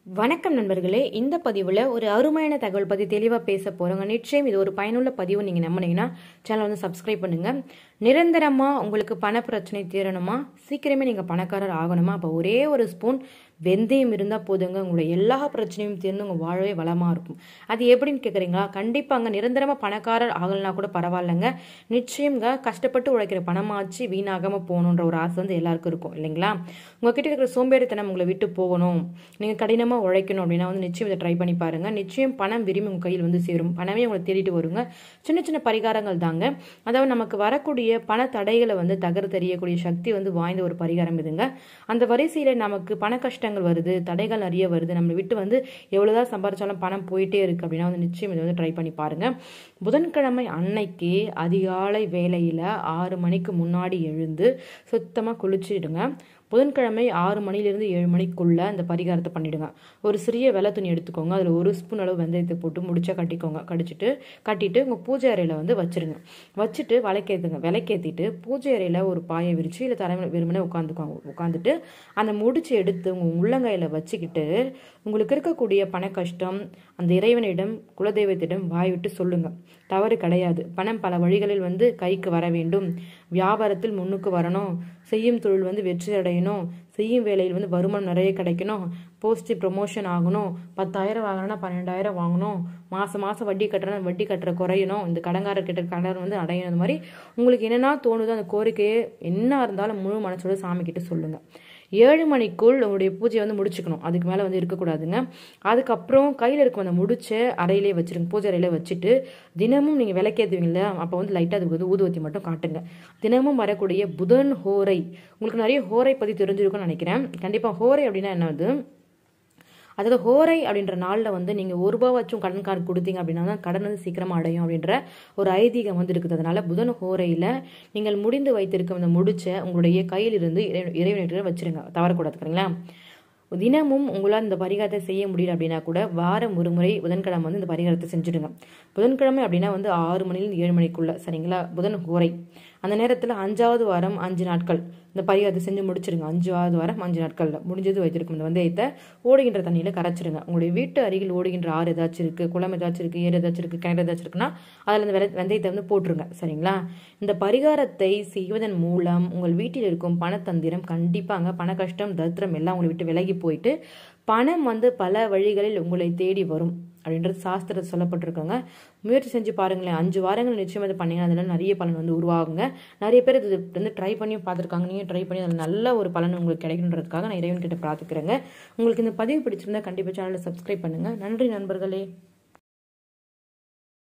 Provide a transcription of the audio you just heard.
வணக்கம் நண்பர்களே இந்த பதிவில் ஒரு அருமையான தகவல் பற்றி தெளிவாக பேச போகிறோங்க நிச்சயம் இது ஒரு பயனுள்ள பதிவு நீங்கள் நம்பினீங்கன்னா சேனல் வந்து சப்ஸ்கிரைப் பண்ணுங்கள் நிரந்தரமாக உங்களுக்கு பண பிரச்சனை தீரணுமா சீக்கிரமே நீங்கள் பணக்காரர் ஆகணுமா அப்போ ஒரே ஒரு ஸ்பூன் வெந்தயம் இருந்தால் போதுங்க உங்களுடைய எல்லா பிரச்சனையும் தீர்ந்து உங்கள் வாழவே வளமாக இருக்கும் அது எப்படின்னு கேட்குறீங்களா கண்டிப்பாங்க நிரந்தரமாக பணக்காரர் ஆகலைனா கூட பரவாயில்லைங்க நிச்சயங்க கஷ்டப்பட்டு உழைக்கிற பணமாச்சு வீணாகாமல் போகணுன்ற ஒரு ஆசை வந்து எல்லாருக்கும் இருக்கும் இல்லைங்களா உங்ககிட்ட இருக்கிற சோம்பேறித்தனம் உங்களை விட்டு போகணும் நீங்கள் கடினமாக உழைக்கணும் அப்படின்னா வந்து நிச்சயம் இதை ட்ரை பண்ணி பாருங்கள் நிச்சயம் பணம் விரும்பி உங்கள் கையில் வந்து சேரும் பணமே உங்களை தேடிட்டு வருங்க சின்ன சின்ன பரிகாரங்கள் தாங்க அதாவது நமக்கு வரக்கூடிய பண தடைகளை வந்து தகர தெரியக்கூடிய சக்தி வந்து வாய்ந்த ஒரு பரிகாரம் இதுங்க அந்த வரிசையில் நமக்கு பண கஷ்டங்கள் வருது தடைகள் நிறைய வருது நம்மளை விட்டு வந்து எவ்வளோதான் சம்பாரிச்சாலும் பணம் போயிட்டே இருக்கு அப்படின்னா வந்து நிச்சயம் இதை வந்து ட்ரை பண்ணி பாருங்க புதன்கிழமை அன்னைக்கு அதிகாலை வேலையில் ஆறு மணிக்கு முன்னாடி எழுந்து சுத்தமாக குளிச்சுடுங்க புதன்கிழமை ஆறு மணிலேருந்து ஏழு மணிக்குள்ளே அந்த பரிகாரத்தை பண்ணிவிடுங்க ஒரு சிறிய வெள்ளை துணி எடுத்துக்கோங்க அதில் ஒரு ஸ்பூன் அளவு வெந்தயத்தை போட்டு முடிச்சா கட்டிக்கோங்க கடிச்சிட்டு கட்டிட்டு உங்கள் பூஜை அறையில் வந்து வச்சுருங்க வச்சுட்டு விளக்கேற்றுங்க விளக்கேற்றிட்டு பூஜை அறையில் ஒரு பாயை விரித்து இல்லை தலை வெறுமனே உட்காந்துக்கோங்க உட்காந்துட்டு அந்த முடிச்சு எடுத்து உங்கள் உள்ளங்கையில் வச்சுக்கிட்டு உங்களுக்கு இருக்கக்கூடிய பண கஷ்டம் அந்த இறைவனிடம் குலதெய்வத்திடம் வாய் விட்டு சொல்லுங்கள் தவறு கிடையாது பணம் பல வழிகளில் வந்து கைக்கு வர வேண்டும் வியாபாரத்தில் முன்னுக்கு வரணும் செய்யும் தொழில் வந்து வெற்றி அடையணும் செய்யும் வேலையில் வந்து வருமானம் நிறைய கிடைக்கணும் போஸ்ட் ப்ரொமோஷன் ஆகணும் பத்தாயிரம் வாங்கினா பன்னெண்டாயிரம் வாங்கணும் மாதம் மாதம் வட்டி கட்டுறேன் வட்டி கட்டுற குறையணும் இந்த கடங்காரர் கிட்ட கடன் வந்து அடையணும் இந்த மாதிரி உங்களுக்கு என்னென்னா தோணுதோ அந்த கோரிக்கையே என்ன இருந்தாலும் முழு மனசோட சாமி கிட்ட சொல்லுங்கள் ஏழு மணிக்குள் உங்களுடைய பூஜையை வந்து முடிச்சுக்கணும் அதுக்கு மேலே வந்து இருக்கக்கூடாதுங்க அதுக்கப்புறம் கையில் இருக்கும் அந்த முடிச்ச அறையிலே வச்சுருங்க பூஜை அறையிலே வச்சுட்டு தினமும் நீங்கள் விளக்கேற்றுவீங்களா அப்போ வந்து லைட்டாக அதுக்கு வந்து ஊதுவத்தி மட்டும் காட்டுங்க தினமும் வரக்கூடிய புதன் ஹோரை உங்களுக்கு நிறைய ஹோரை பற்றி தெரிஞ்சிருக்கும்னு நினைக்கிறேன் கண்டிப்பாக ஹோரை அப்படின்னா என்னது அதாவது ஹோரை அப்படின்ற நாளில் வந்து நீங்கள் ஒரு ரூபா வச்சும் கடன் கார்டு கொடுத்தீங்க அப்படின்னா தான் கடன் வந்து சீக்கிரமாக அடையும் அப்படின்ற ஒரு ஐதீகம் வந்து இருக்குது அதனால புதன் ஹோரையில் நீங்கள் முடிந்து வைத்திருக்கும் அந்த முடிச்ச உங்களுடைய கையில் இருந்து இறைவனிட்டு வச்சிருங்க தவறக்கூடாது சரிங்களா தினமும் உங்களால் இந்த பரிகாரத்தை செய்ய முடியல அப்படின்னா கூட வாரம் ஒரு முறை புதன்கிழமை வந்து இந்த பரிகாரத்தை செஞ்சுடுங்க புதன்கிழமை அப்படின்னா வந்து ஆறு மணிலேருந்து ஏழு மணிக்குள்ள சரிங்களா புதன் ஹோரை அந்த நேரத்தில் அஞ்சாவது வாரம் அஞ்சு நாட்கள் இந்த பரிகாரத்தை செஞ்சு முடிச்சிருங்க அஞ்சாவது வாரம் அஞ்சு நாட்களில் முடிஞ்சது வைத்திருக்கும் இந்த வெந்தயத்தை ஓடுகின்ற தண்ணியில் கரைச்சிருங்க உங்களுடைய வீட்டு அருகில் ஓடுகின்ற ஆறு ஏதாச்சும் இருக்குது குளம் ஏதாச்சும் இருக்குது ஏறு ஏதாச்சும் இருக்குது கிணறு ஏதாச்சும் இருக்குன்னா அதில் இந்த வெந்தயத்தை வந்து போட்டுருங்க சரிங்களா இந்த பரிகாரத்தை செய்வதன் மூலம் உங்கள் வீட்டில் இருக்கும் பணத்தந்திரம் கண்டிப்பாங்க பண கஷ்டம் தரித்திரம் எல்லாம் உங்களை விட்டு விலகி போயிட்டு பணம் வந்து பல வழிகளில் உங்களை தேடி வரும் அப்படின்றது சாஸ்திரத்தை சொல்லப்பட்டிருக்காங்க முயற்சி செஞ்சு பாருங்களேன் அஞ்சு வாரங்கள் நிச்சயம் இது பண்ணீங்கன்னா அதில் நிறைய பலன் வந்து உருவாகுங்க நிறைய பேர் இது வந்து ட்ரை பண்ணியும் பார்த்துருக்காங்க நீங்கள் ட்ரை பண்ணி அதில் நல்ல ஒரு பலன் உங்களுக்கு கிடைக்கணுன்றதுக்காக நான் இறைவன் கிட்ட பிரார்த்திக்கிறேங்க உங்களுக்கு இந்த பதிவு பிடிச்சிருந்தா கண்டிப்பாக சேனலை சப்ஸ்கிரைப் பண்ணுங்கள் நன்றி நண்பர்களே